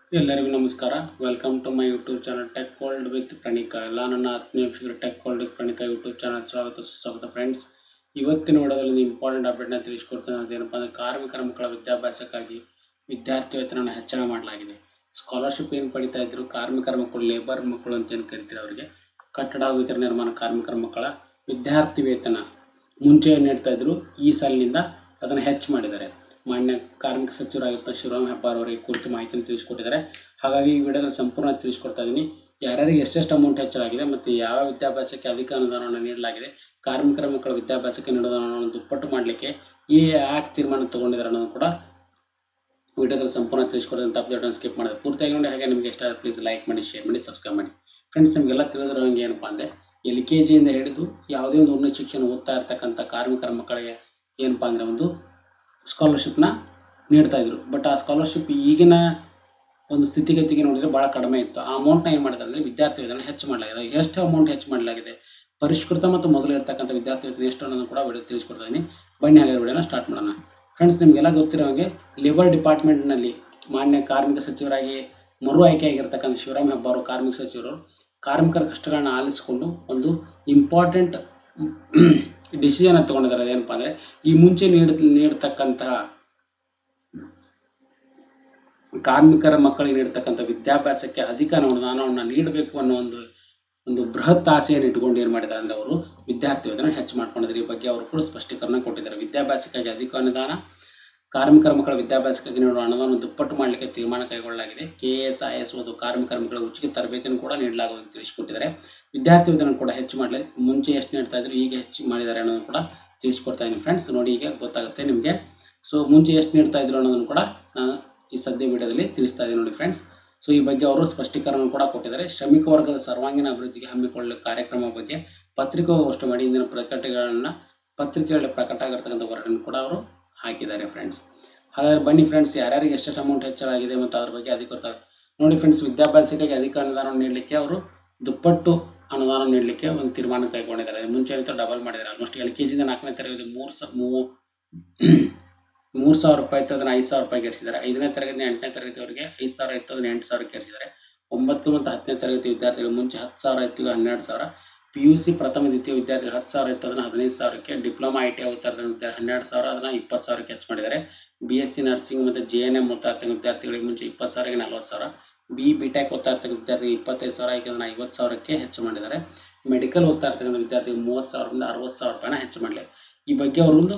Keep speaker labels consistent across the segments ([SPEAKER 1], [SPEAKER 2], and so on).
[SPEAKER 1] ಎಲ್ಲರಿಗೂ ನಮಸ್ಕಾರ welcome to my YouTube channel tech world with Praneeka ಎಲ್ಲ ನನ್ನ ಆತ್ಮೀಯ ವೀಕ್ಷಕರು tech world with Praneeka YouTube channel ಸ್ವಾಗತ ಸುಸ್ವಾಗತ ಫ್ರೆಂಡ್ಸ್ ಇವತ್ತಿನ ವಿಡಿಯೋದಲ್ಲಿ ಇಂಪಾರ್ಟೆಂಟ್ ಅಪ್ಡೇಟ್ನ ತಿಳಿಸ್ಕೊಡ್ತೇನೆ ಅದೇನಪ್ಪ ಅಂದರೆ ಕಾರ್ಮಿಕರ ಮಕ್ಕಳ ವಿದ್ಯಾಭ್ಯಾಸಕ್ಕಾಗಿ ವಿದ್ಯಾರ್ಥಿ ವೇತನವನ್ನು ಹೆಚ್ಚಳ ಮಾಡಲಾಗಿದೆ ಸ್ಕಾಲರ್ಶಿಪ್ ಏನು ಪಡಿತಾ ಇದ್ರು ಕಾರ್ಮಿಕರ ಮಕ್ಕಳು ಲೇಬರ್ ಮಕ್ಕಳು ಅಂತ ಏನು ಕರಿತೀರಿ ಅವರಿಗೆ ಕಟ್ಟಡ ಹಾಗೂ ಇತರ ನಿರ್ಮಾಣ ಕಾರ್ಮಿಕರ ಮಕ್ಕಳ ವಿದ್ಯಾರ್ಥಿ ವೇತನ ಮುಂಚೆ ಏನು ನೀಡ್ತಾ ಇದ್ರು ಈ ಸಾಲಿನಿಂದ ಅದನ್ನು ಹೆಚ್ಚು ಮಾಡಿದ್ದಾರೆ ಮಾನ್ಯ ಕಾರ್ಮಿಕ ಸಚಿವರಾಗಿರ್ತ ಶಿವರಾಮ್ ಹೆಬ್ಬಾರ್ ಅವರಿಗೆ ಕುರಿತು ಮಾಹಿತಿಯನ್ನು ತಿಳಿಸ್ಕೊಟ್ಟಿದ್ದಾರೆ ಹಾಗಾಗಿ ಈ ವಿಡಿಯೋದಲ್ಲಿ ಸಂಪೂರ್ಣ ತಿಳಿಸ್ಕೊಡ್ತಾ ಇದ್ದೀನಿ ಯಾರ್ಯಾರಿಗೆ ಎಷ್ಟೆಷ್ಟು ಅಮೌಂಟ್ ಹೆಚ್ಚಲಾಗಿದೆ ಮತ್ತು ಯಾವ ವಿದ್ಯಾಭ್ಯಾಸಕ್ಕೆ ಅಧಿಕ ಅನುದಾನವನ್ನು ನೀಡಲಾಗಿದೆ ಕಾರ್ಮಿಕರ ಮಕ್ಕಳ ವಿದ್ಯಾಭ್ಯಾಸಕ್ಕೆ ನೀಡೋದ ಹಣವನ್ನು ದುಪ್ಪಟ್ಟು ಮಾಡಲಿಕ್ಕೆ ಈ ಯಾಕೆ ತೀರ್ಮಾನ ತಗೊಂಡಿದ್ದಾರೆ ಅನ್ನೋದು ಕೂಡ ವಿಡಿಯೋದಲ್ಲಿ ಸಂಪೂರ್ಣ ತಿಳಿಸ್ಕೊಡೋದಂತ ಅಪ್ಡೇಟನ್ನು ಸ್ಕಿಪ್ ಮಾಡಿದೆ ಪೂರ್ತಿಯಾಗಿ ನೋಡಿ ಹಾಗೆ ನಿಮಗೆ ಇಷ್ಟ ಪ್ಲೀಸ್ ಲೈಕ್ ಮಾಡಿ ಶೇರ್ ಮಾಡಿ ಸಬ್ಸ್ಕ್ರೈಬ್ ಮಾಡಿ ಫ್ರೆಂಡ್ಸ್ ನಿಮಗೆಲ್ಲ ತಿಳಿದಿರೋ ಹಂಗೆ ಏನಪ್ಪ ಅಂದರೆ ಎಲ್ ಕೆ ಜಿಯಿಂದ ಹಿಡಿದು ಯಾವುದೇ ಒಂದು ಉನ್ನತ ಶಿಕ್ಷಣ ಓದ್ತಾ ಇರ್ತಕ್ಕಂಥ ಕಾರ್ಮಿಕರ ಮಕ್ಕಳಿಗೆ ಏನಪ್ಪ ಅಂದರೆ ಒಂದು ಸ್ಕಾಲರ್ಶಿಪ್ನ ನೀಡ್ತಾ ಇದ್ರು ಬಟ್ ಆ ಸ್ಕಾಲರ್ಶಿಪ್ ಈಗಿನ ಒಂದು ಸ್ಥಿತಿಗತಿಗೆ ನೋಡಿದರೆ ಭಾಳ ಕಡಿಮೆ ಇತ್ತು ಆ ಅಮೌಂಟ್ನ ಏನು ಮಾಡಿದ್ದಾರೆ ಅಂದರೆ ವಿದ್ಯಾರ್ಥಿ ವೇತನ ಹೆಚ್ಚು ಮಾಡಲಾಗಿದೆ ಎಷ್ಟು ಅಮೌಂಟ್ ಹೆಚ್ಚು ಮಾಡಲಾಗಿದೆ ಪರಿಷ್ಕೃತ ಮತ್ತು ಮೊದಲು ಇರ್ತಕ್ಕಂಥ ವಿದ್ಯಾರ್ಥಿ ವೇತನ ಎಷ್ಟು ಅನ್ನೋದನ್ನು ಕೂಡ ವಿಡಿಯೋ ತಿಳಿಸ್ಕೊಡ್ತಾ ಇದ್ದೀನಿ ಬನ್ನಿ ಹಾಗೆ ವಿಡಿಯೋನ ಸ್ಟಾರ್ಟ್ ಮಾಡೋಣ ಫ್ರೆಂಡ್ಸ್ ನಿಮಗೆಲ್ಲ ಗೊತ್ತಿರೋ ಹಾಗೆ ಲೇಬರ್ ಡಿಪಾರ್ಟ್ಮೆಂಟ್ನಲ್ಲಿ ಮಾನ್ಯ ಕಾರ್ಮಿಕ ಸಚಿವರಾಗಿ ಮರು ಆಯ್ಕೆಯಾಗಿರ್ತಕ್ಕಂಥ ಶಿವರಾಮ್ ಹೆಬ್ಬಾರು ಕಾರ್ಮಿಕ ಸಚಿವರು ಕಾರ್ಮಿಕರ ಕಷ್ಟಗಳನ್ನ ಆಲಿಸಿಕೊಂಡು ಒಂದು ಇಂಪಾರ್ಟೆಂಟ್ ಡಿಸಿಷನ್ ತಗೊಂಡಿದ್ದಾರೆ ಅದೇನಪ್ಪ ಅಂದರೆ ಈ ಮುಂಚೆ ನೀಡ ನೀಡ್ತಕ್ಕಂತಹ ಕಾರ್ಮಿಕರ ಮಕ್ಕಳಿಗೆ ನೀಡ್ತಕ್ಕಂಥ ವಿದ್ಯಾಭ್ಯಾಸಕ್ಕೆ ಅಧಿಕ ಅನುದಾನವನ್ನು ನೀಡಬೇಕು ಅನ್ನೋ ಒಂದು ಒಂದು ಬೃಹತ್ ಆಸೆಯನ್ನು ಇಟ್ಕೊಂಡು ಏನು ಮಾಡಿದ್ದಾರೆ ಅಂದರೆ ಅವರು ವಿದ್ಯಾರ್ಥಿ ವೇತನ ಹೆಚ್ಚು ಮಾಡ್ಕೊಂಡಿದ್ದಾರೆ ಈ ಬಗ್ಗೆ ಅವರು ಕೂಡ ಸ್ಪಷ್ಟೀಕರಣ ಕೊಟ್ಟಿದ್ದಾರೆ ವಿದ್ಯಾಭ್ಯಾಸಕ್ಕಾಗಿ ಅಧಿಕ ಅನುದಾನ ಕಾರ್ಮಿಕರ ಮಕ್ಕಳ ವಿದ್ಯಾಭ್ಯಾಸಕ್ಕಾಗಿ ನೀಡುವ ಹಣವನ್ನು ದುಪ್ಪಟ್ಟು ಮಾಡಲಿಕ್ಕೆ ತೀರ್ಮಾನ ಕೈಗೊಳ್ಳಲಾಗಿದೆ ಕೆ ಎಸ್ ಐ ಎಸ್ ಓದು ಕಾರ್ಮಿಕರ ಮಕ್ಕಳ ಉಚಿತ ತರಬೇತಿಯನ್ನು ಕೂಡ ನೀಡಲಾಗುವುದು ಅಂತ ತಿಳಿಸಿಕೊಟ್ಟಿದ್ದಾರೆ ವಿದ್ಯಾರ್ಥಿ ವೇತನ ಕೂಡ ಹೆಚ್ಚು ಮಾಡಲಿ ಮುಂಚೆ ಎಷ್ಟು ನೀಡ್ತಾ ಇದ್ರು ಈಗ ಹೆಚ್ಚು ಮಾಡಿದ್ದಾರೆ ಅನ್ನೋದನ್ನು ಕೂಡ ತಿಳಿಸ್ಕೊಡ್ತಾ ಇದ್ದೀನಿ ಫ್ರೆಂಡ್ಸ್ ನೋಡಿ ಈಗ ಗೊತ್ತಾಗುತ್ತೆ ನಿಮಗೆ ಸೊ ಮುಂಚೆ ಎಷ್ಟು ನೀಡ್ತಾ ಇದ್ರು ಅನ್ನೋದನ್ನು ಕೂಡ ನಾನು ಈ ಸದ್ಯ ವಿಡಿಯೋದಲ್ಲಿ ತಿಳಿಸ್ತಾ ಇದ್ದೀನಿ ನೋಡಿ ಫ್ರೆಂಡ್ಸ್ ಸೊ ಈ ಬಗ್ಗೆ ಅವರು ಸ್ಪಷ್ಟೀಕರಣ ಕೂಡ ಕೊಟ್ಟಿದ್ದಾರೆ ಶ್ರಮಿಕ ವರ್ಗದ ಸರ್ವಾಂಗೀಣ ಅಭಿವೃದ್ಧಿಗೆ ಹಮ್ಮಿಕೊಳ್ಳುವ ಕಾರ್ಯಕ್ರಮ ಬಗ್ಗೆ ಪತ್ರಿಕೋಗೋಷ್ಠಿ ಮಾಡಿ ಇಂದಿನ ಪ್ರಕಟಣೆಗಳನ್ನು ಪತ್ರಿಕೆಗಳಲ್ಲಿ ಪ್ರಕಟ ಆಗಿರ್ತಕ್ಕಂಥ ವರದಿಯನ್ನು ಕೂಡ ಅವರು ಹಾಕಿದ್ದಾರೆ ಫ್ರೆಂಡ್ಸ್ ಹಾಗಾದ್ರೆ ಬನ್ನಿ ಫ್ರೆಂಡ್ಸ್ ಯಾರ್ಯಾರಿಗೆ ಎಷ್ಟೆಷ್ಟು ಅಮೌಂಟ್ ಹೆಚ್ಚಳಾಗಿದೆ ಮತ್ತು ಅದ್ರ ಬಗ್ಗೆ ಅಧಿಕೃತ ನೋಡಿ ಫ್ರೆಂಡ್ಸ್ ವಿದ್ಯಾಭ್ಯಾಸಕ್ಕಾಗಿ ಅಧಿಕ ಅನುದಾನ ನೀಡಲಿಕ್ಕೆ ಅವರು ದುಪ್ಪಟ್ಟು ಅನುದಾನ ನೀಡಲಿಕ್ಕೆ ಒಂದು ತೀರ್ಮಾನ ಕೈಗೊಂಡಿದ್ದಾರೆ ಮುಂಚೆ ಅಂತ ಡಬಲ್ ಮಾಡಿದ್ದಾರೆ ಆಲ್ಮೋಸ್ಟ್ ಎಲ್ ಕೆ ಜಿಯಿಂದ ನಾಲ್ಕನೇ ತರಗತಿ ಮೂರು ಸ ಮೂ ಮೂರು ಸಾವಿರ ರೂಪಾಯಿ ಇತ್ತು ಅದನ್ನು ಐದು ಸಾವಿರ ರೂಪಾಯಿಗೆ ಏರಿಸಿದ್ದಾರೆ ಐದನೇ ತರಗತಿ ಎಂಟನೇ ತರಗತಿವರೆಗೆ ಐದು ಸಾವಿರ ಇತ್ತು ಅದನ್ನು ಎಂಟು ಸಾವಿರಕ್ಕೆ ಏರಿಸಿದ್ದಾರೆ ಒಂಬತ್ತು ಮತ್ತು ಹತ್ತನೇ ತರಗತಿ ವಿದ್ಯಾರ್ಥಿಗಳು ಮುಂಚೆ ಹತ್ತು ಸಾವಿರ ಇತ್ತು ಈಗ ಹನ್ನೆರಡು ಸಾವಿರ ಪಿ ಯು ಸಿ ಪ್ರಥಮ ದ್ವಿತೀಯ ವಿದ್ಯಾರ್ಥಿ ಹತ್ತು ಸಾವಿರ ಇತ್ತು ಅದನ್ನು ಹದಿನೈದು ಸಾವಿರಕ್ಕೆ ಡಿಪ್ಲೊಮಾ ಐ ಟಿ ಓದ್ತಾ ಇರ್ತಕ್ಕಂಥ ವಿದ್ಯಾರ್ಥಿ ಹನ್ನೆರಡು ಸಾವಿರ ಅದನ್ನು ಇಪ್ಪತ್ತು ಸಾವಿರಕ್ಕೆ ಹೆಚ್ಚು ಮಾಡಿದ್ದಾರೆ ಬಿ ಎಸ್ ಸಿ ನರ್ಸಿಂಗ್ ಮತ್ತು ಜೆ ಎನ್ ಎಮ್ ಓದ್ತಾ ಇರ್ತಕ್ಕಂಥ ವಿದ್ಯಾರ್ಥಿಗಳಿಗೆ ಮುಂಚೆ ಇಪ್ಪತ್ತು ಸಾವಿರಕ್ಕೆ ನಲ್ವತ್ತು ಸಾವಿರ ಬಿ ಬಿ ಟೆಕ್ ಓದ್ತಾ ಇರ್ತಕ್ಕಂಥ ವಿದ್ಯಾರ್ಥಿಗೆ ಇಪ್ಪತ್ತೈದು ಸಾವಿರ ಈಗ ಅದನ್ನು ಐವತ್ತು ಸಾವಿರಕ್ಕೆ ಹೆಚ್ಚು ಮಾಡಿದ್ದಾರೆ ಮೆಡಿಕಲ್ ಓದ್ತಾ ಇರ್ತಕ್ಕಂಥ ವಿದ್ಯಾರ್ಥಿಗೆ ಮೂವತ್ತು ಸಾವಿರದಿಂದ ಅರವತ್ತು ಸಾವಿರ ರೂಪಾಯಿನ ಹೆಚ್ಚು ಮಾಡಲಿ ಈ ಬಗ್ಗೆ ಅವರೊಂದು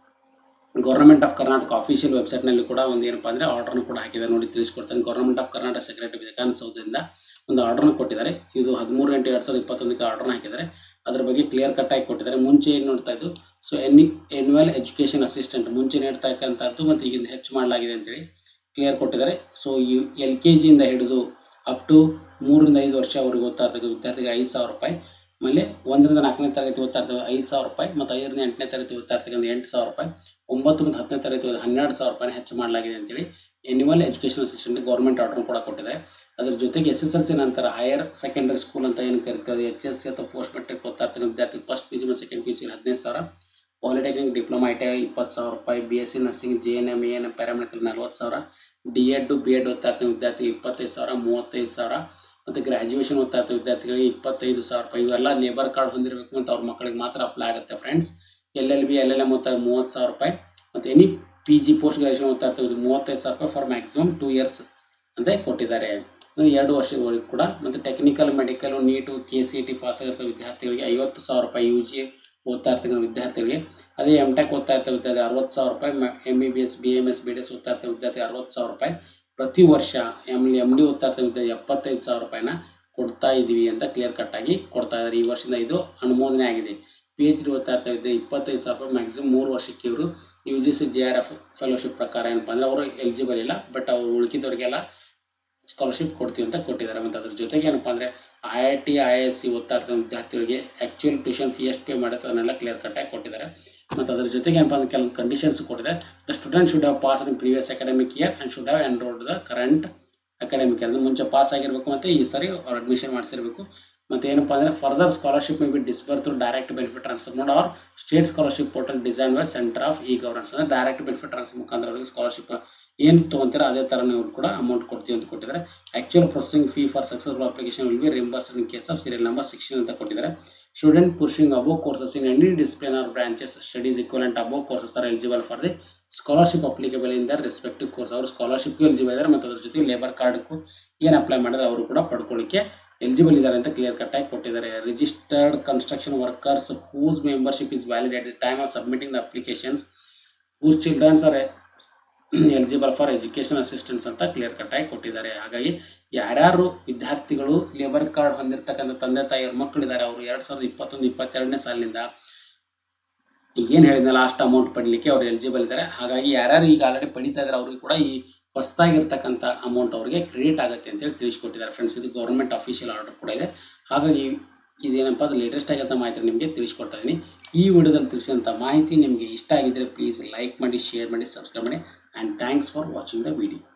[SPEAKER 1] ಗೌರ್ಮೆಂಟ್ ಆಫ್ ಕರ್ನಾಟಕ ಅಫಿಷಿಯಲ್ ವೆಬ್ಸೈಟ್ನಲ್ಲಿ ಕೂಡ ಒಂದು ಏನಪ್ಪ ಅಂದರೆ ಆರ್ಡರ್ನ ಕೂಡ ಹಾಕಿದ್ದಾರೆ ನೋಡಿ ತಿಳಿಸ್ಕೊಡ್ತೇನೆ ಗೌರ್ಮೆಂಟ್ ಆಫ್ ಕರ್ನಾಟಕ ಸೆಕ್ರೆಟರಿ ವಿಧಾನಸೌಧದಿಂದ ಒಂದು ಆರ್ಡರ್ನ ಕೊಟ್ಟಿದ್ದಾರೆ ಇದು ಹದಿಮೂರು ಎಂಟು ಎರಡು ಸಾವಿರದ ಇಪ್ಪತ್ತೊಂದಕ್ಕೆ ಆರ್ಡರ್ನ ಹಾಕಿದ್ದಾರೆ ಅದ್ರ ಬಗ್ಗೆ ಕ್ಲಿಯರ್ ಕಟ್ ಆಗಿ ಕೊಟ್ಟಿದ್ದಾರೆ ಮುಂಚೆ ಏನು ನೋಡ್ತಾ ಇದ್ದು ಸೊ ಎನ್ ಎನ್ಯುವಲ್ ಎಜುಕೇಷನ್ ಅಸಿಸ್ಟೆಂಟ್ ಮುಂಚೆ ನೀಡ್ತಕ್ಕಂಥದ್ದು ಮತ್ತು ಈಗಿಂದ ಹೆಚ್ಚು ಮಾಡಲಾಗಿದೆ ಅಂತೇಳಿ ಕ್ಲಿಯರ್ ಕೊಟ್ಟಿದ್ದಾರೆ ಸೊ ಈ ಎಲ್ ಕೆ ಜಿಯಿಂದ ಹಿಡಿದು ಅಪ್ ಟು ಮೂರರಿಂದ ಐದು ವರ್ಷವರೆಗೆ ಓದ್ತಾ ಇರ್ತಕ್ಕಂಥ ವಿದ್ಯಾರ್ಥಿಗೆ ಐದು ಸಾವಿರ ರೂಪಾಯಿ ಆಮೇಲೆ ಒಂದರಿಂದ ನಾಲ್ಕನೇ ತರಗತಿ ಓದ್ತಾ ಇರ್ತವೆ ಐದು ಸಾವಿರ ರೂಪಾಯಿ ಮತ್ತು ಐದರಿಂದ ಎಂಟನೇ ತರಗತಿ ಓದ್ತಾ ಇರ್ತಕ್ಕಂಥ ಎಂಟು ಸಾವಿರ ರೂಪಾಯಿ ಒಂಬತ್ತು ಮತ್ತು ಹತ್ತನೇ ತರಗತಿ ಓದಿ ಹನ್ನೆರಡು ಸಾವಿರ ರೂಪಾಯಿನ ಹೆಚ್ಚು ಮಾಡಲಾಗಿದೆ ಅಂತೇಳಿ annual education assistant government order ಕೂಡ ಕೊಟ್ಟಿದ್ದಾರೆ ಅದ್ರ ಜೊತೆಗೆ ಎಸ್ ಎಸ್ ಎಲ್ ಸಿ ನಂತರ ಹೈಯರ್ ಸೆಕೆಂಡರಿ ಸ್ಕೂಲ್ ಅಂತ ಏನು ಕರಿತೀವಿ ಎಚ್ ಎಸ್ ಸಿ ಅಥವಾ ಪೋಸ್ಟ್ ಮೆಟ್ರಿಕ್ ಓದ್ತಾ ಇರ್ತಕ್ಕಂಥ ವಿದ್ಯಾರ್ಥಿ ಫಸ್ಟ್ ಪಿ ಜಿ ಮತ್ತು ಸೆಕೆಂಡ್ ಪಿ ಸಿ ಹದಿನೈದು ಸಾವಿರ polytechnic diploma I T I ಇಪ್ಪತ್ತು ಸಾವಿರ ರೂಪಾಯಿ B S C nursing G N M A N M paramedical ನಲ್ವತ್ತು ಸಾವಿರ ಡಿ ಎಡ್ ಬಿ ಎಡ್ ಓದ್ತಾ ಇರ್ತಕ್ಕಂಥ ವಿದ್ಯಾರ್ಥಿಗೆ ಇಪ್ಪತ್ತೈದು ಸಾವಿರ ಮೂವತ್ತೈದು ಸಾವಿರ ಮತ್ತು ಗ್ರ್ಯಾಜುಯೇಷನ್ ಓದ್ತಾ ಇರ್ತ ವಿದ್ಯಾರ್ಥಿಗಳಿಗೆ ಇಪ್ಪತ್ತೈದು ಸಾವಿರ ರೂಪಾಯಿ ಇವೆಲ್ಲ ಲೇಬರ್ ಕಾರ್ಡ್ ಹೊಂದಿರಬೇಕು ಮತ್ತು ಅವ್ರ ಮಕ್ಕಳಿಗೆ ಮಾತ್ರ ಅಪ್ಲೈ ಆಗುತ್ತೆ friends L L B L L M ಓದ್ತಾ ಮೂವತ್ತು ಸಾವಿರ ರೂಪಾಯಿ ಮತ್ತು any P G post graduation ಓದ್ತಾ ಇರ್ತೀವಿ ಮೂವತ್ತೈದು ಸಾವಿರ ರೂಪಾಯಿ ಫಾರ್ ಮ್ಯಾಕ್ಸಿಮಮ್ ಟೂ ಇಯರ್ಸ್ ಅಂತ ಕೊಟ್ಟಿದ್ದಾರೆ ಅಂದ್ರೆ ಎರಡು ವರ್ಷದವರೆಗೂ ಕೂಡ ಮತ್ತು technical medical NEET K C T pass ಆಗಿರ್ತ ವಿದ್ಯಾರ್ಥಿಗಳಿಗೆ ಐವತ್ತು ಸಾವಿರ ರೂಪಾಯಿ ಯು ಜಿ ಓದ್ತಾ ಇರ್ತಕ್ಕಂಥ ವಿದ್ಯಾರ್ಥಿಗಳಿಗೆ ಅದೇ ಎಮ್ ಟೆಕ್ ಓದ್ತಾ ಇರ್ತ ವಿದ್ಯಾರ್ಥಿ ಅರವತ್ತು ಸಾವಿರ ರೂಪಾಯಿ M B B S B M S B D S ಓದ್ತಾ ಇರ್ತ ವಿದ್ಯಾರ್ಥಿ ಅರವತ್ತು ಸಾವಿರ ರೂಪಾಯಿ ಪ್ರತಿ ವರ್ಷ ಎಮ್ ಎಮ್ ಡಿ ಓದ್ತಾ ಇರ್ತ ವಿದ್ಯಾರ್ಥಿ ಎಪ್ಪತ್ತೈದು ಸಾವಿರ ರೂಪಾಯಿನ ಕೊಡ್ತಾ ಇದ್ದೀವಿ ಅಂತ ಕ್ಲಿಯರ್ ಕಟ್ಟಾಗಿ ಕೊಡ್ತಾ ಇದ್ದಾರೆ ಈ ವರ್ಷದಿಂದ ಇದು ಅನುಮೋದನೆ ಆಗಿದೆ ಪಿ ಎಚ್ ಡಿ ಓದ್ತಾ ಇರ್ತಾ ಇದ್ದೆ ಇಪ್ಪತ್ತೈದು ಸಾವಿರ ರೂಪಾಯಿ ಮ್ಯಾಕ್ಸಿಮಮ್ ಮೂರು ವರ್ಷಕ್ಕೆ ಇವರು U G C J R F fellowship ಪ್ರಕಾರ ಏನಪ್ಪ ಅಂದರೆ ಅವರು ಎಲಿಜಿಬಲ್ ಇಲ್ಲ ಬಟ್ ಅವರು ಉಳ್ಕಿದವರಿಗೆಲ್ಲ ಸ್ಕಾಲರ್ಶಿಪ್ ಕೊಡ್ತೀವಿ ಅಂತ ಕೊಟ್ಟಿದ್ದಾರೆ ಮತ್ತು ಅದ್ರ ಜೊತೆಗೆ ಏನಪ್ಪ ಅಂದರೆ I I T I S C ಓದ್ತಾ ಇರ್ತಕ್ಕಂಥ ವಿದ್ಯಾರ್ಥಿಗಳಿಗೆ ಆ್ಯಕ್ಚುಯಲ್ ಟ್ಯೂಷನ್ ಫೀ ಎಷ್ಟು ಪೇ ಮಾಡುತ್ತೆ ಅದನ್ನೆಲ್ಲ ಕ್ಲಿಯರ್ ಕಟ್ಟಾಗಿ ಕೊಟ್ಟಿದ್ದಾರೆ ಮತ್ತು ಅದ್ರ ಜೊತೆಗೆ ಏನಪ್ಪ ಅಂದರೆ ಕೆಲವು ಕಂಡೀಷನ್ಸ್ ಕೊಟ್ಟಿದೆ the student should have pass in previous academic year and should have enrolled the current academic year ಮುಂಚೆ ಪಾಸ್ ಆಗಿರಬೇಕು ಮತ್ತು ಈ ಸರಿ ಅವ್ರು ಅಡ್ಮಿಷನ್ ಮಾಡಿಸಿರಬೇಕು ಮತ್ತು ಏನಪ್ಪ ಅಂದರೆ further scholarship may be disburse through direct benefit transfer ಮಾಡಿ or state scholarship portal design by centre of e governance ಅಂದರೆ ಡೈರೆಕ್ಟ್ ಬೆನಿಫಿಟ್ ಟ್ರಾನ್ಸ್ಫರ್ ಮುಖಾಂತರ ಅವರಿಗೆ ಸ್ಕಾಲರ್ಶಿಪ್ ಏನು ತೊಗೊಂತೀರ ಅದೇ ಥರ ನೀವು ಕೂಡ ಅಮೌಂಟ್ ಕೊಡ್ತೀವಿ ಅಂತ ಕೊಟ್ಟಿದ್ದಾರೆ actual processing fee for successful application will be reimburse in case of serial number sixteen ಅಂತ ಕೊಟ್ಟಿದ್ದಾರೆ student pursuing above courses in any discipline or branches studies equivalent above courses are eligible for the scholarship applicable in their respective course ಅವರು ಸ್ಕಾಲರ್ಶಿಪ್ಗೂ eligible ಇದ್ದಾರೆ ಮತ್ತು ಅದ್ರ ಜೊತೆಗೆ labour ಕಾರ್ಡ್ಗೂ ಏನು apply ಮಾಡಿದ್ರೆ ಅವರು ಕೂಡ ಪಡ್ಕೊಳ್ಳಿಕ್ಕೆ ಎಲಿಜಿಬಲ್ ಇದ್ದಾರೆ ಅಂತ ಕ್ಲಿಯರ್ ಕಟ್ ಆಗಿ ಕೊಟ್ಟಿದ್ದಾರೆ registered construction workers whose membership is valid at the time of submitting the applications whose childrens are eligible for education assistance ಅಂತ ಕ್ಲಿಯರ್ ಕಟ್ ಆಗಿ ಕೊಟ್ಟಿದ್ದಾರೆ ಹಾಗಾಗಿ ಯಾರ್ಯಾರು ವಿದ್ಯಾರ್ಥಿಗಳು ಲೇಬರ್ ಕಾರ್ಡ್ ಹೊಂದಿರತಕ್ಕಂಥ ತಂದೆ ತಾಯಿಯವ್ರ ಮಕ್ಕಳಿದ್ದಾರೆ ಅವರು ಎರಡು ಸಾವಿರದ ಇಪ್ಪತ್ತೊಂದು ಇಪ್ಪತ್ತೆರಡನೇ ಸಾಲಿನಿಂದ ಏನು ಹೇಳಿದ್ನಲ್ಲ ಅಷ್ಟು ಅಮೌಂಟ್ ಪಡಲಿಕ್ಕೆ ಅವ್ರು ಎಲಿಜಿಬಲ್ ಇದ್ದಾರೆ ಹಾಗಾಗಿ ಯಾರ್ಯಾರು ಈಗ ಆಲ್ರೆಡಿ ಪಡಿತಾ ಇದ್ದಾರೆ ಅವ್ರಿಗೆ ಕೂಡ ಈ ಹೊಸದಾಗಿರ್ತಕ್ಕಂಥ ಅಮೌಂಟ್ ಅವರಿಗೆ ಕ್ರೆಡಿಟ್ ಆಗುತ್ತೆ ಅಂತೇಳಿ ತಿಳಿಸ್ಕೊಟ್ಟಿದ್ದಾರೆ ಫ್ರೆಂಡ್ಸ್ ಇದು ಗೌರ್ಮೆಂಟ್ ಅಫಿಷಿಯಲ್ ಆರ್ಡರ್ ಕೂಡ ಇದೆ ಹಾಗಾಗಿ ಇದೇನಪ್ಪ ಅದು ಲೇಟೆಸ್ಟ್ ಆಗಿರೋ ಮಾಹಿತಿ ನಿಮಗೆ ತಿಳಿಸ್ಕೊಡ್ತಾ ಇದ್ದೀನಿ ಈ ವಿಡಿಯೋದಲ್ಲಿ ತಿಳಿಸಿದಂಥ ಮಾಹಿತಿ ನಿಮಗೆ ಇಷ್ಟ ಆಗಿದ್ದರೆ ಪ್ಲೀಸ್ ಲೈಕ್ ಮಾಡಿ ಶೇರ್ ಮಾಡಿ ಸಬ್ಸ್ಕ್ರೈಬ್ ಮಾಡಿ and thanks for watching the video